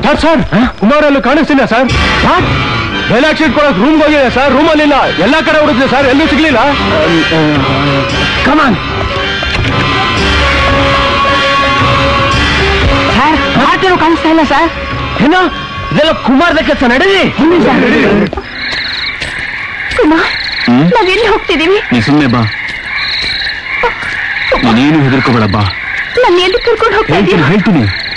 sir sir Kumar ಅಲ್ಲಿ ಕಾಣಿಸ್ತಿಲ್ಲ sir dialogue sheet ಕೊಡಕ್ ರೂಮ್ ಹೋಗಿದೆ ಸರ್ ರೂಮ್ ಅಲ್ಲಿ ಇಲ್ಲ ಎಲ್ಲಾ ಕಡೆ ಹುಡುಕ್ಲಿ ಸರ್ ಎಲ್ಲೂ ಸಿಗ್ಲಿಲ್ಲ ಕಮಾನ್ ಸರ್ ಮಾತೇನು ಕಾಣಿಸ್ತಾ ಇಲ್ಲ ಸರ್ ಏನೋ ಇದೆಲ್ಲ ಕುಮಾರ್ದ ಕೆಲಸ ನಡೀರಿ ಕುಮಾರ್ ನಾವೆಲ್ಲಿ ಹೋಗ್ತಿದೀವಿ ನೀ ಸುಮ್ಮನೆ ಬಾ ನೀನೇನು ಹೆದರ್ಕೋಬೇಡ ಬಾ ನನ್ನ ಎಲ್ಲಿ ಕರ್ಕೊಂಡು ಹೋಗ್ತಾ ಹೇಳ್ತೀನಿ ಇದೀವಿ ಹೇಳ್ತೀನಿ